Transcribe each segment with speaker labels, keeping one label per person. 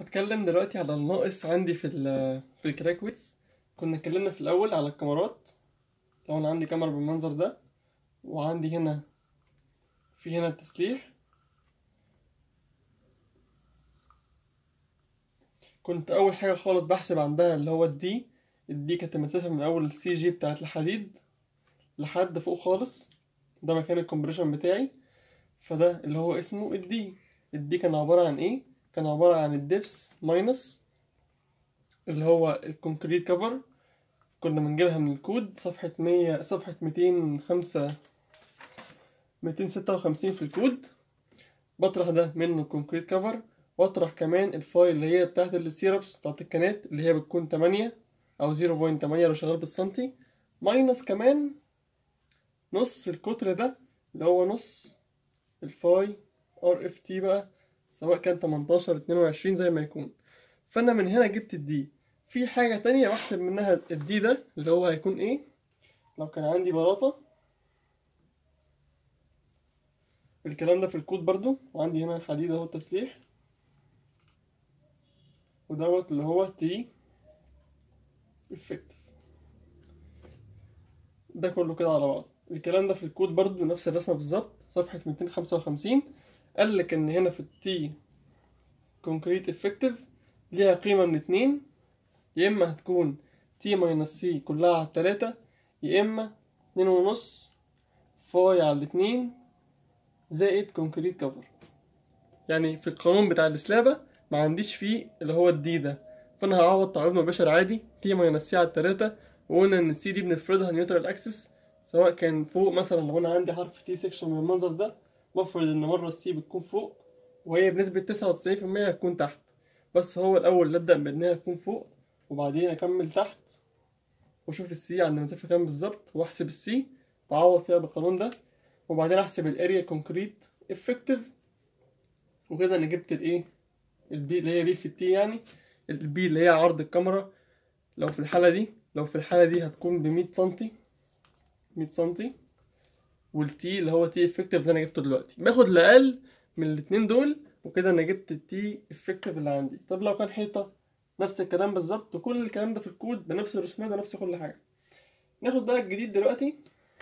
Speaker 1: هتكلم دلوقتي على الناقص عندي في ال في الكراك ويتس كنا اتكلمنا في الأول على الكاميرات لو أنا عندي كاميرا بالمنظر ده وعندي هنا في هنا التسليح كنت أول حاجة خالص بحسب عندها اللي هو الدي الدي كانت المسافة من أول السي جي بتاعت الحديد لحد فوق خالص ده مكان الكومبريشن بتاعي فده اللي هو اسمه الدي الدي كان عبارة عن ايه؟ كان عبارة عن الدبس ماينس اللي هو الكونكريت كفر كنا بنجيبها من الكود صفحة مية صفحة ميتين خمسة ميتين ستة وخمسين في الكود بطرح ده منه الكونكريت كفر واطرح كمان الفايل اللي هي بتاعت السيربس بتاعت الكنات اللي هي بتكون تمانية أو زيرو بوينت تمانية لو شغال بالسنتي ماينس كمان نص القطر ده اللي هو نص الفاي ار اف تي بقى سواء كان 18 22 زي ما يكون فانا من هنا جبت الدي في حاجة تانية بحسب منها الدي ده اللي هو هيكون ايه لو كان عندي بلاطة الكلام ده في الكود برضو وعندي هنا الحديد اهو التسليح ودوت اللي هو تي افكتيف ده كله كده على بعض الكلام ده في الكود برضو نفس الرسمة بالظبط صفحة 255 قال لك ان هنا في التي كونكريت افكتيف ليها قيمة من اتنين يا اما هتكون تي ماينس سي كلها على التلاتة يا اما اتنين ونص فاي على الاتنين زائد كونكريت كفر يعني في القانون بتاع السلابة ما عنديش فيه اللي هو الدي ده فانا هعوض تعويض مباشر عادي تي ماينس سي على التلاتة وقلنا ان السي دي بنفرضها نيوترال اكسس سواء كان فوق مثلا لو انا عندي حرف تي سيكشن من المنظر ده بفرض ان مرة السي بتكون فوق وهي بنسبة تسعة وتسعين في المية هتكون تحت بس هو الأول نبدأ بإنها تكون فوق وبعدين أكمل تحت وأشوف السي عند مسافة كام بالظبط وأحسب السي وأعوض فيها بالقانون ده وبعدين أحسب الأريا كونكريت افكتيف وكده أنا جبت الإيه البي اللي هي بي في التي يعني البي اللي هي عرض الكاميرا لو في الحالة دي لو في الحالة دي هتكون بمية سنتي مية سنتي والتي اللي هو تي افكتيف اللي انا جبته دلوقتي باخد الاقل من الاتنين دول وكده انا جبت التي افكتيف اللي عندي طب لو كان حيطه نفس الكلام بالظبط وكل الكلام ده في الكود بنفس الرسومات بنفس كل حاجه ناخد بقى الجديد دلوقتي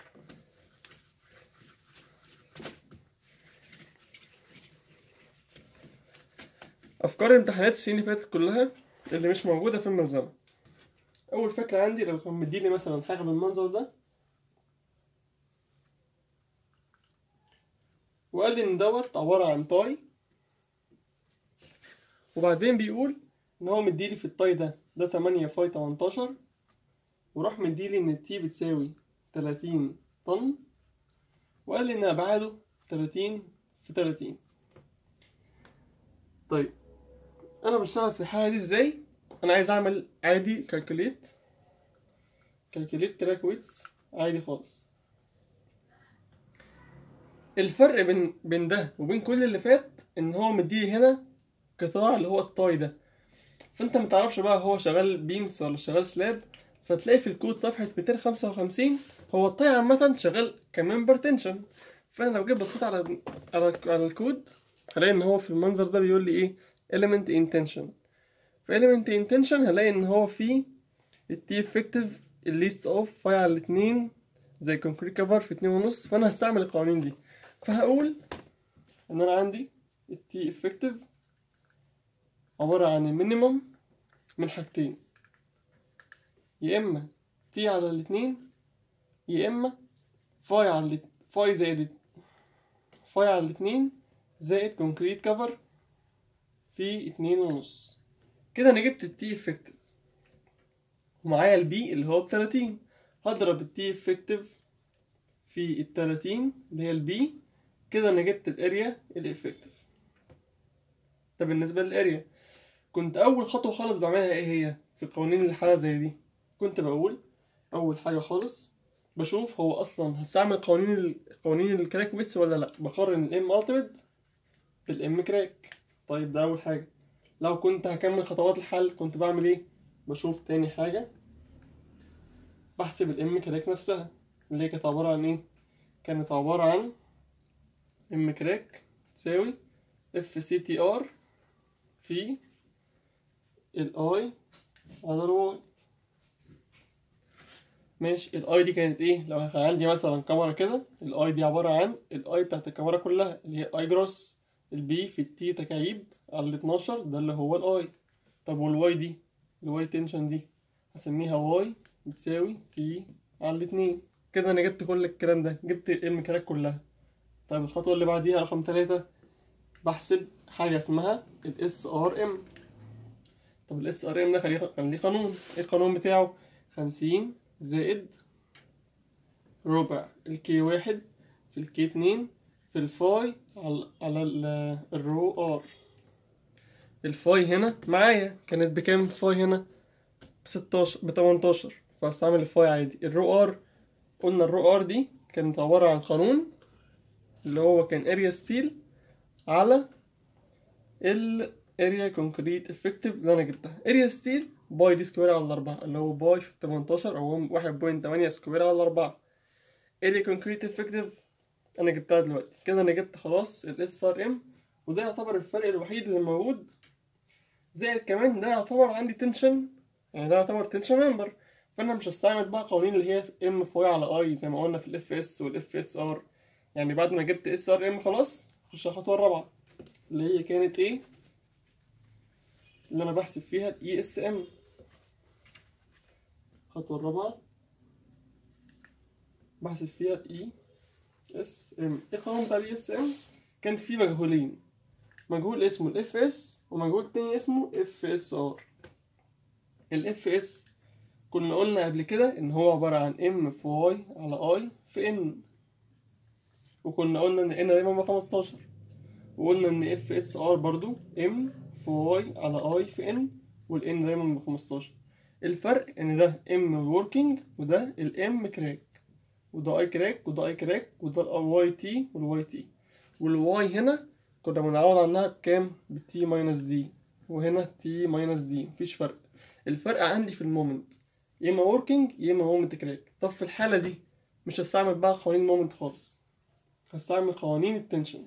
Speaker 1: افكار امتحانات السنين اللي فاتت كلها اللي مش موجوده في الملزمه اول فكره عندي لو كان مديلي مثلا حاجه بالمنظر ده وقال لي ان دوت عبارة عن تاي وبعدين بيقول ان هو مديلي في التاي ده ده تمانية فاي تمنتاشر وراح مديلي ان التي بتساوي تلاتين طن وقال لي ان ابعاده تلاتين في تلاتين طيب انا بشتغل في الحالة دي ازاي انا عايز اعمل عادي كالكوليت كالكوليت كراك ويتس عادي خالص الفرق بين بين ده وبين كل اللي فات ان هو مديلي هنا قطاع اللي هو التاي ده فانت متعرفش بقى هو شغال بيمس ولا شغال سلاب فتلاقي في الكود صفحة 255 هو التاي عامة شغال كممبر تنشن فانا لو جيت بصيت على على على الكود هلاقي ان هو في المنظر ده بيقول لي ايه element in tension في element in tension هلاقي ان هو فيه التي افكتيف الليست اوف فاي على الاتنين زي كونكريت كفر في اتنين ونص فانا هستعمل القوانين دي فهقول ان انا عندي التي افكتيف عبارة عن المينيمم من حاجتين يا اما تي على الاتنين يا اما فاي على الات... فاي زائد فاي على الاتنين زائد كونكريت كفر في اتنين ونص كده انا جبت التي افكتيف ومعايا البي اللي هو بتلاتين هضرب التي افكتيف في التلاتين اللي هي البي كده انا جبت الاريا الافكتيف ده بالنسبه للاريا كنت اول خطوه خالص بعملها ايه هي في قوانين الحاله زي دي كنت بقول اول حاجه خالص بشوف هو اصلا هستعمل قوانين ال... قوانين الكراك ويتس ولا لا بقارن الام التيميت بالام كراك طيب ده اول حاجه لو كنت هكمل خطوات الحل كنت بعمل ايه بشوف تاني حاجه بحسب الام كراك نفسها اللي هي كانت عباره عن ايه كانت عباره عن ام كراك تساوي اف سي تي ار في الاي على الواي ماشي الاي دي كانت ايه لو كان عندي مثلا كاميرا كده الاي دي عباره عن الاي بتاعت الكاميرا كلها اللي هي الاي جروس البي في التي تكعيب على ال 12 ده اللي هو الاي طب والواي دي الواي تنشن دي هسميها واي بتساوي تي على الاتنين كده انا جبت كل الكلام ده جبت المكانات كلها طيب الخطوه اللي بعديها رقم ثلاثة بحسب حاجه اسمها الاس ار ام طب الاس ار ام ده كان ليه- كان ليه قانون ايه القانون بتاعه خمسين زائد ربع الكي واحد في الكي اتنين في الفاي على على ال- الرو ار الفاي هنا معايا كانت بكام الفاي هنا بستاشر بتمنتاشر فهستعمل الفاي عادي الرو ار قلنا الرو ار دي كانت عبارة عن قانون اللي هو كان اريا ستيل على ال اريا كونكريت افكتيف اللي انا جبتها اريا ستيل باي دي سكوير على الأربعة اللي هو باي في 18 أو واحد بوينت تمانية سكوير على الأربعة اريا كونكريت افكتيف أنا جبتها دلوقتي كده أنا جبت خلاص الاس ار ام وده يعتبر الفرق الوحيد اللي موجود زائد كمان ده يعتبر عندي تنشن يعني ده يعتبر تنشن ممبر فأنا مش هستعمل بقى قوانين اللي هي ام فوي على اي زي ما قلنا في الاف اس والاف اس ار يعني بعد ما جبت اس ار ام خلاص خش على الخطوة الرابعة اللي هي كانت ايه اللي انا بحسب فيها الاي اس ام الخطوة الرابعة بحسب فيها الاي اس ام ايه القانون بتاع الاي اس ام كان فيه مجهولين مجهول اسمه الاف اس ومجهول تاني اسمه اف اس ار الاف اس كنا قلنا قبل كده ان هو عبارة عن ام في واي على اي في ان وكنا قلنا ان ان دايما ب 15 وقلنا ان اف اس ار برضو ام في واي على اي في ان والان دايما ب 15 الفرق ان ده ام وركينج وده الام كراك وده اي كراك وده اي كراك وده الواي تي والواي تي والواي هنا كنا بنعوض عنها بكام بالتي ماينس دي وهنا تي ماينس دي مفيش فرق الفرق عندي في المومنت يا اما وركينج يا اما مومنت كراك طب في الحالة دي مش هستعمل بقى قوانين المومنت خالص هستعمل قوانين التنشن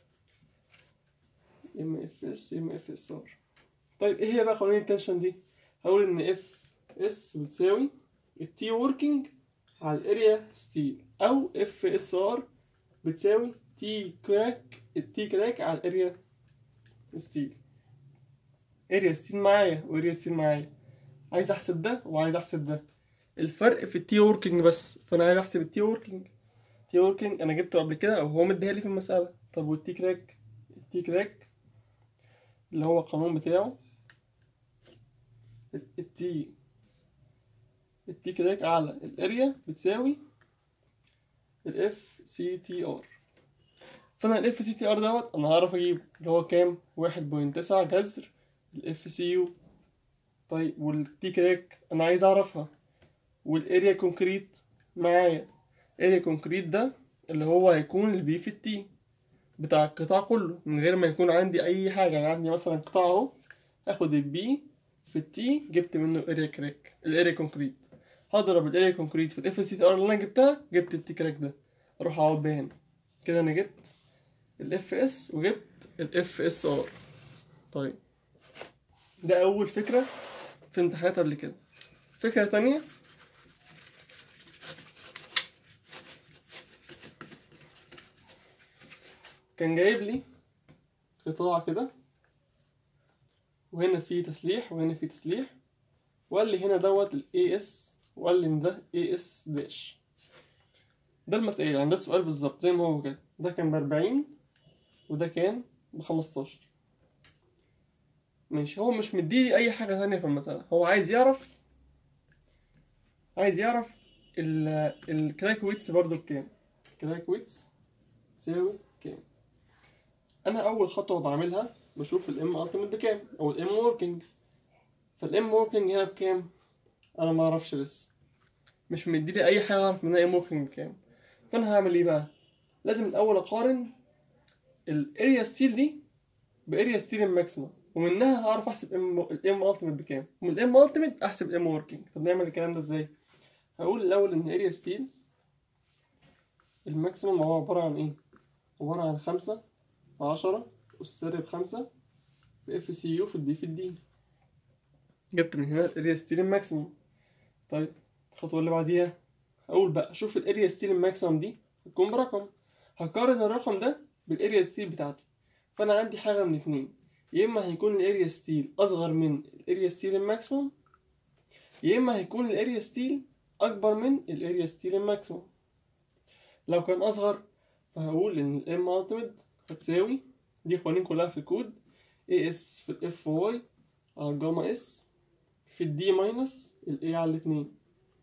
Speaker 1: ام اف اس ام اف اس ار طيب ايه هي بقى قوانين التنشن دي هقول ان اف اس بتساوي التي وركينج على الاريا ستيل او اف اس ار بتساوي تي كراك التي كراك على الاريا ستيل اريا ستيل معايا واريا ستيل معايا عايز احسب ده وعايز احسب ده الفرق في التي وركينج بس فانا عايز احسب التي وركينج التي وركينج انا جبته قبل كده او هو مديها لي في المساله طب والتي كراك التي كراك اللي هو القانون بتاعه التي التي كراك على الاريا بتساوي الاف سي تي ار فانا الاف سي تي ار دوت انا هعرف اجيبه اللي هو كام واحد بوينت تسعة جذر الاف سي يو طيب والتي كراك انا عايز اعرفها والاريا كونكريت معايا اريا كونكريت ده اللي هو هيكون البي في التي بتاع القطاع كله من غير ما يكون عندي اي حاجه يعني عندي مثلا قطاع اهو اخد البي في التي جبت منه الاريا كراك الاريا كونكريت هضرب الاريا كونكريت في الاف سي ار اللي انا جبتها جبت التي كراك ده اروح اقعد بيها هنا كده انا جبت الاف اس وجبت الاف اس ار طيب ده اول فكره في امتحانات قبل كده فكره تانية كان جايب لي قطاع كده وهنا في تسليح وهنا في تسليح وقال لي هنا دوت ال AS وقال لي ان ده AS داش ده المسائل يعني ده السؤال بالظبط زي ما هو كده ده كان بأربعين وده كان بخمستاشر ماشي هو مش مديلي أي حاجة تانية في المسألة هو عايز يعرف عايز يعرف ال الكراك ويتس برضه بكام كراك ويتس تساوي كام انا اول خطوه بعملها بشوف الام التيميت بكام او الام وركينج فالام وركينج هنا بكام انا ما اعرفش لسه مش مديلي اي حاجه اعرف منها ام وركينج بكام فانا هعمل ايه بقى لازم الاول اقارن الاريا ستيل دي باريا ستيل الماكسيمم ومنها هعرف احسب ام الام التيميت بكام ومن الام التيميت احسب الام وركينج طب نعمل الكلام ده ازاي هقول الاول ان اريا ستيل الماكسيمم هو عباره عن ايه عباره عن خمسة عشرة أس سالب خمسة في اف سي يو في البي في الدي جبت من هنا الاريا ستيل ماكسيموم طيب الخطوه اللي بعديها اقول بقى اشوف الاريا ستيل ماكسيموم دي هتكون برقم هقارن الرقم ده بالاريا ستيل بتاعتي فانا عندي حاجه من اتنين يا اما هيكون الاريا ستيل اصغر من الاريا ستيل الماكسيموم يا اما هيكون الاريا ستيل اكبر من الاريا ستيل الماكسيموم لو كان اصغر فهقول ان الام التيميت هتساوي دي قوانين كلها في الكود اي اس في الاف واي على الجاما اس في الدي ماينس الاي على الاتنين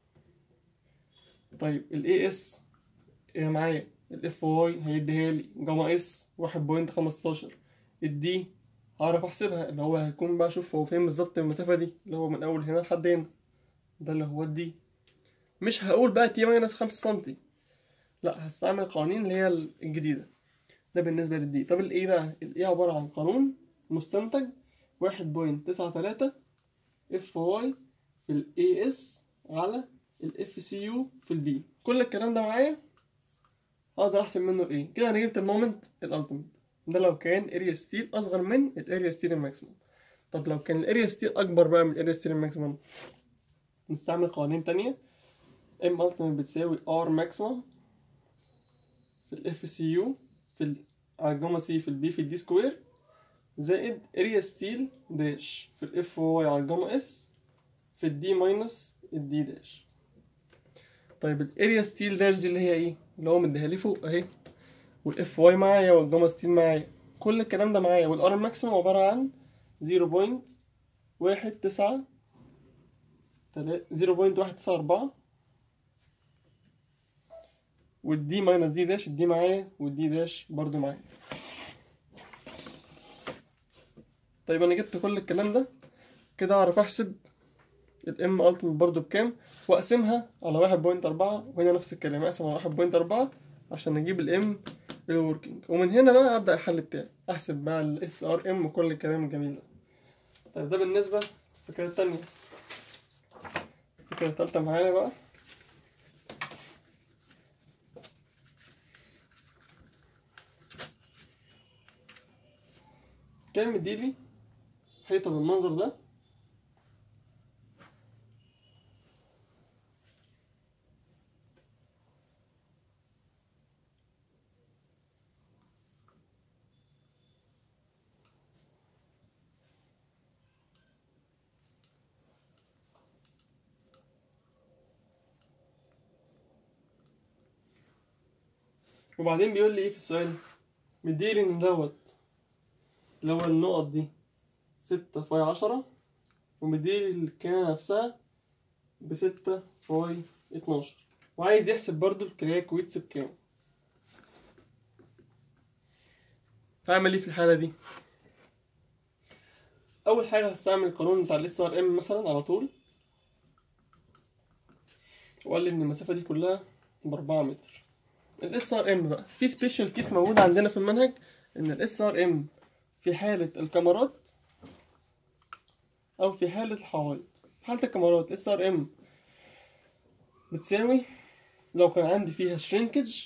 Speaker 1: طيب الاي اس ايه معايا الاف واي هيديها لي جاما اس واحد بوينت خمستاشر الدي هعرف احسبها اللي هو هيكون بقى اشوف هو فين بالظبط المسافة دي اللي هو من اول هنا لحد هنا ده اللي هو الدي مش هقول بقى تي ماينس خمسة سنتي لا هستعمل قوانين اللي هي الجديدة ده بالنسبة للدي طب الايه بقى الايه عبارة عن قانون مستنتج واحد بوينت تسعة تلاتة اف واي في الاي اس على الاف سي يو في البي كل الكلام ده معايا اقدر احسب منه الايه كده انا جبت المومنت الالتيميت ده لو كان اريا ستيل اصغر من الاريا ستيل الماكسيموم طب لو كان الاريا ستيل اكبر بقى من الاريا ستيل الماكسيموم نستعمل قوانين تانية ام التيميت بتساوي ار ماكسيموم في الاف سي يو في ال على الجاما سي في البي في الدي سكوير زائد اريا ستيل داش في الاف واي على الجاما اس في الدي ماينس الدي داش طيب الاريا ستيل داش دي اللي هي ايه اللي هو مديها لي فوق اهي والاف واي معايا والجاما ستيل معايا كل الكلام ده معايا والار ماكسيموم عبارة عن زيرو بوينت واحد تسعة زيرو بوينت واحد تسعة أربعة والدي ماينس دي داش الدي معايا والدي داش برضو معايا طيب انا جبت كل الكلام ده كده اعرف احسب الام التيميت برضو بكام واقسمها على واحد بوينت أربعة وهنا نفس الكلام اقسم على واحد بوينت أربعة عشان اجيب الام الوركينج ومن هنا بقى ابدا الحل بتاعي احسب بقى الاس ار ام وكل الكلام الجميل ده طيب ده بالنسبه للفكره التانية الفكره التالتة معانا بقى كان مديلي حيطة بالمنظر ده وبعدين بيقول لي ايه في السؤال مديلي ان دوت اللي هو النقط دي ستة فاي عشرة ومديلي الكيانة نفسها بستة فاي اتناشر وعايز يحسب برضو الكراك ويتس بكام هعمل ايه في الحالة دي أول حاجة هستعمل القانون بتاع الاس ار ام مثلا على طول وقال لي إن المسافة دي كلها بأربعة متر الاس ار ام بقى في سبيشال كيس موجود عندنا في المنهج إن الاس ار ام في حالة الكاميرات أو في حالة الحوائط في حالة الكاميرات اس ار ام بتساوي لو كان عندي فيها شرينكج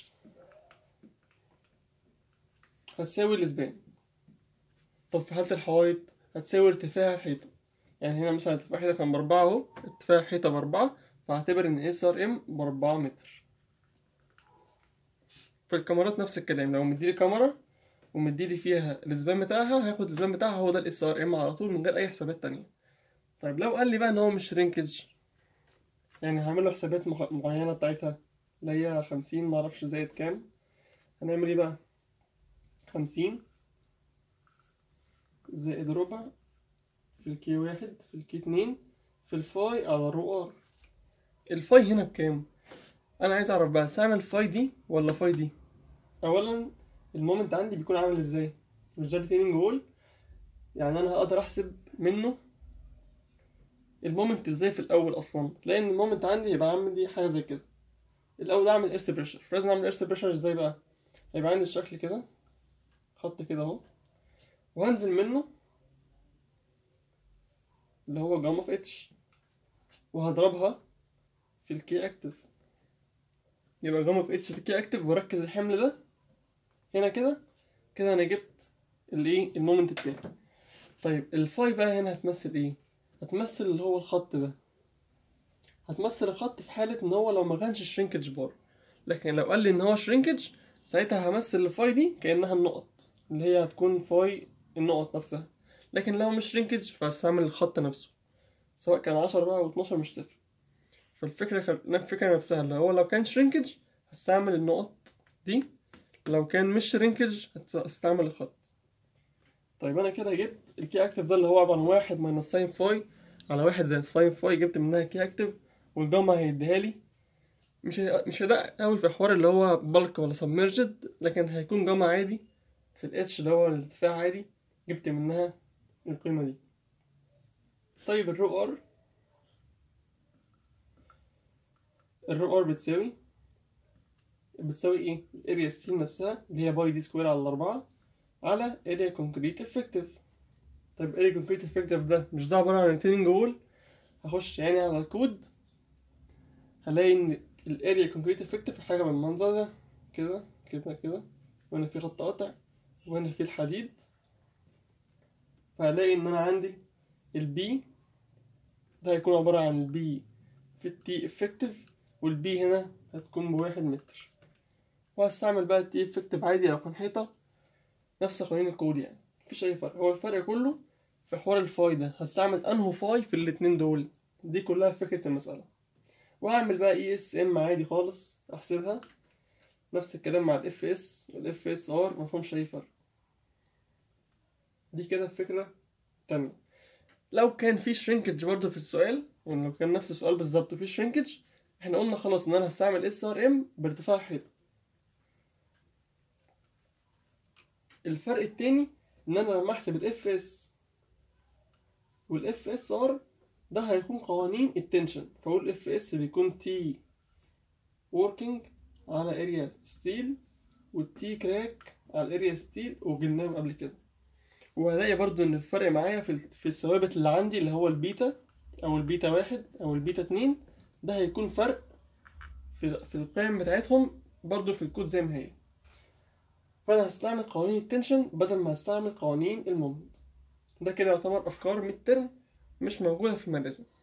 Speaker 1: هتساوي الاسبان طب في حالة الحوائط هتساوي ارتفاع الحيطة يعني هنا مثلا ارتفاع الحيطة كان بأربعة اهو ارتفاع الحيطة بأربعة فاعتبر إن اس ار ام بأربعة متر في الكاميرات نفس الكلام لو مديلي كاميرا ومديلي فيها الاسبان بتاعها هياخد الاسبان بتاعها هو ده الاس ار ام على طول من غير اي حسابات تانية طيب لو قال لي بقى ان هو مش شرينكج يعني هعمل له حسابات مخ... معينة بتاعتها اللي هي خمسين معرفش زائد كام هنعمل ايه بقى خمسين زائد ربع في الكي واحد في الكي اتنين في الفاي على رو ار الفاي هنا بكام انا عايز اعرف بقى استعمل فاي دي ولا فاي دي اولا المومنت عندي بيكون عامل ازاي مش ده التريننج وول يعني انا هقدر احسب منه المومنت ازاي في الاول اصلا تلاقي ان المومنت عندي يبقى عامل دي حاجه زي كده الاول اعمل ايرث بريشر فلازم اعمل ايرث بريشر ازاي بقى هيبقى عندي الشكل كده خط كده اهو وهنزل منه اللي هو جاما في اتش وهضربها في الكي اكتف يبقى جاما في اتش في الكي اكتف واركز الحمل ده هنا كده كده انا جبت الايه المومنت بتاعي طيب الفاي بقى هنا هتمثل ايه هتمثل اللي هو الخط ده هتمثل الخط في حالة ان هو لو ما كانش شرينكج بار لكن لو قال لي ان هو شرينكج ساعتها همثل الفاي دي كأنها النقط اللي هي هتكون فاي النقط نفسها لكن لو مش شرينكج فهستعمل الخط نفسه سواء كان عشرة بقى أو اتناشر مش تفرق فالفكرة الفكرة نفسها اللي هو لو كان شرينكج هستعمل النقط دي لو كان مش شرينكج هستعمل الخط طيب انا كده جبت الكي اكتف ده اللي هو عبارة عن واحد ماينس ساين فاي على واحد زائد ساين فاي جبت منها كي اكتف والجاما هيديها لي مش هي... مش هيدقق قوي في حوار اللي هو بلك ولا سبمرجد لكن هيكون جاما عادي في الاتش اللي هو الارتفاع عادي جبت منها القيمة دي طيب الرو ار الرو ار بتساوي بتساوي ايه الاريا ستيل نفسها اللي هي باي دي سكوير على الأربعة على اريا كونكريت افكتيف طيب اريا كونكريت افكتيف ده مش ده عبارة عن ريتيننج وول هخش يعني على الكود هلاقي ان الاريا كونكريت افكتيف حاجة بالمنظر ده كده كده كده وهنا في خط قطع وهنا في الحديد فهلاقي ان انا عندي البي ده هيكون عبارة عن البي في التي افكتيف والبي هنا هتكون بواحد متر وهستعمل بقى التي افكتيف عادي لو كان حيطة نفس قوانين الكود يعني مفيش أي فرق هو الفرق كله في حوار الفاي ده هستعمل أنهو فاي في الاتنين دول دي كلها فكرة المسألة وهعمل بقى اي اس ام عادي خالص احسبها نفس الكلام مع الاف اس والاف اس ار مفهومش أي فرق دي كده الفكرة تانية لو كان في شرينكج برضه في السؤال يعني لو كان نفس السؤال بالظبط وفي شرينكج احنا قلنا خلاص ان انا هستعمل اس ار ام بارتفاع حيطة الفرق التاني ان انا لما احسب الاف اس والاف اس ار ده هيكون قوانين التنشن فاقول الاف اس بيكون تي working على اريا ستيل والتي كراك على الاريا ستيل وجبناهم قبل كده وهلاقي برضو ان الفرق معايا في في الثوابت اللي عندي اللي هو البيتا او البيتا واحد او البيتا اتنين ده هيكون فرق في في القيم بتاعتهم برضو في الكود زي ما هي فانا هستعمل قوانين التنشن بدل ما هستعمل قوانين المومنت ده كده يعتبر افكار ميد ترم مش موجوده في المدرسه